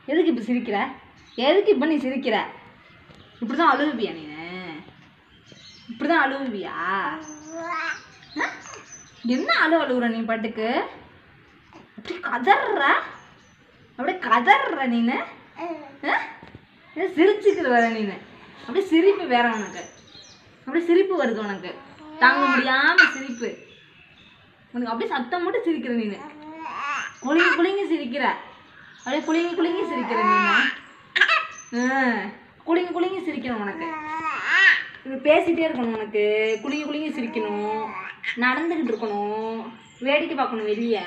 எதுக்கு இப்போ சிரிக்கிற எதுக்கு இப்போ நீ சிரிக்கிற இப்படி தான் அழுவியா நீ இப்படி தான் அழுவியா ஆ? என்ன அழு அழுகுற நீ பாட்டுக்கு அப்படி கதற அப்படியே கதற நீனு ஆ? ஏன் சிரிச்சுக்கிற வேற நீனு அப்படியே சிரிப்பு வேற உனக்கு அப்படியே சிரிப்பு வருது உனக்கு தாங்க முடியாம சிரிப்பு உனக்கு அப்படியே சத்தம் மட்டும் சிரிக்கிற நீனு குளிங்க குளிங்க சிரிக்கிற அப்படியே குளிங்க குளிங்க சிரிக்கிற நீனு ஆ, குளிங்க குளிங்க சிரிக்கணும் உனக்கு இது பேசிட்டே இருக்கணும் உனக்கு குளிங்க குளிங்க சிரிக்கணும் நடந்துக்கிட்டு இருக்கணும் வேடிக்கை பார்க்கணும் வெளியே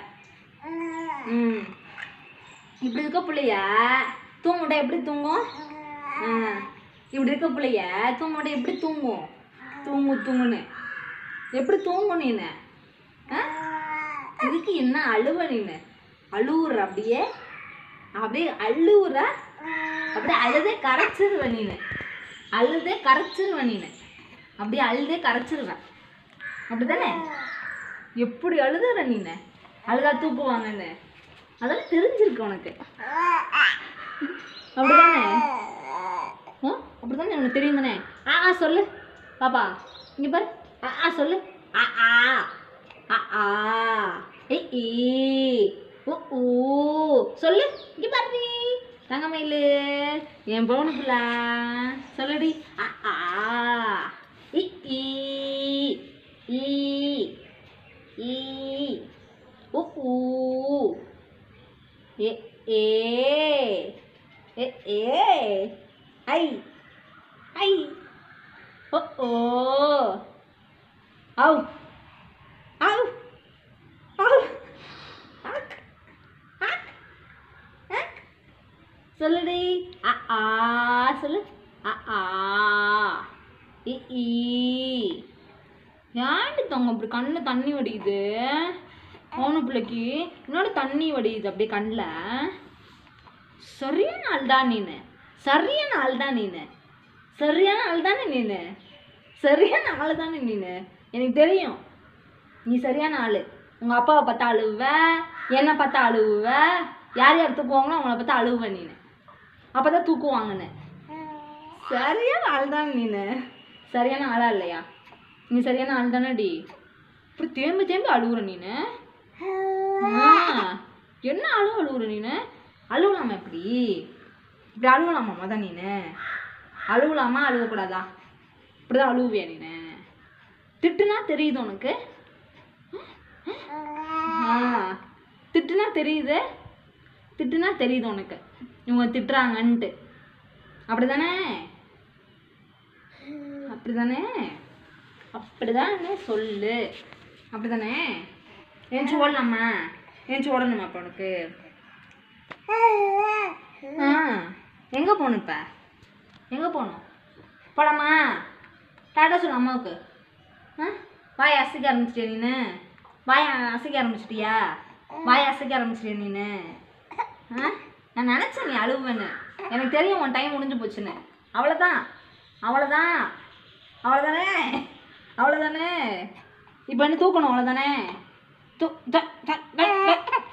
ம் இப்படி இருக்க பிள்ளைய தூங்குட்டா எப்படி தூங்கும் ஆ இப்படி இருக்க பிள்ளைய தூங்குட்டா எப்படி தூங்கும் தூங்கு தூங்குன்னு எப்படி தூங்கும் நீனு ஆ இதுக்கு என்ன அழுவ நீனு அழுவுற அப்படியே அப்படியே அழுவுற அப்படியே அழுதே கரைச்சிருவ நீனு அழுதே கரைச்சிருவ நீனு அப்படியே அழுதே கரைச்சிருவேன் அப்படிதானே எப்படி அழுதுற நீனு அழுதா தூக்குவாங்கன்னு அதெல்லாம் தெரிஞ்சிருக்கு உனக்கு அப்படிதானே ஆ அப்படிதானே உனக்கு தெரியும் தானே ஆ ஆ சொல்லு பாப்பா இங்க பாரு ஆ ஆ சொல்லு ஆ ஆ ஆ ஆ ஏய் ஈ ஓ ஊ சொல்லு இங்க பாரு நீ தங்கமயிலு என் பவுனு புள்ள சொல்லுடி ஆ ஆ இ ஈ ஈ ஈ உ ஊ ஏ ஏ ஏ ஏ ஐ ஐ ஓ ஓ ஔ ஔ ஔ ஆக் ஆக் ஆக் சொல்லுடி அ ஆ சொல்லு அ ஆ இ ஈ ஏன்டி தங்க அப்படி கண்ணில் தண்ணி வடிக்குது அவனு பிள்ளைக்கு என்னோட தண்ணி வடியுது அப்படியே கண்ணில் சரியான ஆள் தான் நீனு சரியான ஆள் தான் நீனு சரியான ஆள் தானே நீனு சரியான ஆள் தானே நீனு எனக்கு தெரியும் நீ சரியான ஆள் உங்கள் அப்பாவை பார்த்தா அழுவ என்னை பார்த்தா அழுவுவ யார் யார் தூக்குவாங்களோ அவங்கள பார்த்தா அழுவ நீனு அப்போ தான் தூக்குவாங்கன்னு சரியான ஆள் தான் நீனு சரியான ஆளா இல்லையா நீ சரியான ஆள் தானடி இப்படி தேம்பி தேம்பி அழுகுற நீனு ஆ, என்ன அழுவ அழுகுற நீனு அழுவலாமா இப்படி இப்படி அழுவலாமா மொத நீனு அழுவலாமா அழுவக்கூடாதா இப்படிதான் அழுவியா நீனு திட்டுனா தெரியுது உனக்கு ஆ திட்டுனா தெரியுது திட்டுனா தெரியுது உனக்கு இவங்க திட்டுறாங்கன்ட்டு அப்படிதானே அப்படிதானே அப்படிதானே சொல்லு அப்படிதானே ஏஞ்சி ஓடலாமா ஏஞ்சி ஓடணுமா இப்போ உனக்கு ஆ எங்கே போகணும் இப்போ எங்கே போகணும் போலாமா டாட்டா சொல்லு அம்மாவுக்கு ஆ வாய் அசைக்க ஆரம்பிச்சிட்டியா நீனு வாய் அசைக்க ஆரம்பிச்சிட்டியா வாய் அசைக்க ஆரம்பிச்சிட்டியா நீனு ஆ நான் நினச்சேன் நீ அழுவேன்னு எனக்கு தெரியும் உன் டைம் முடிஞ்சு போச்சுன்னு அவ்வளோதான் அவ்வளோதான் அவ்வளோதானே அவ்வளோதானே இப்போ என்ன தூக்கணும் அவ்வளோதானே தூ த- த- த- த-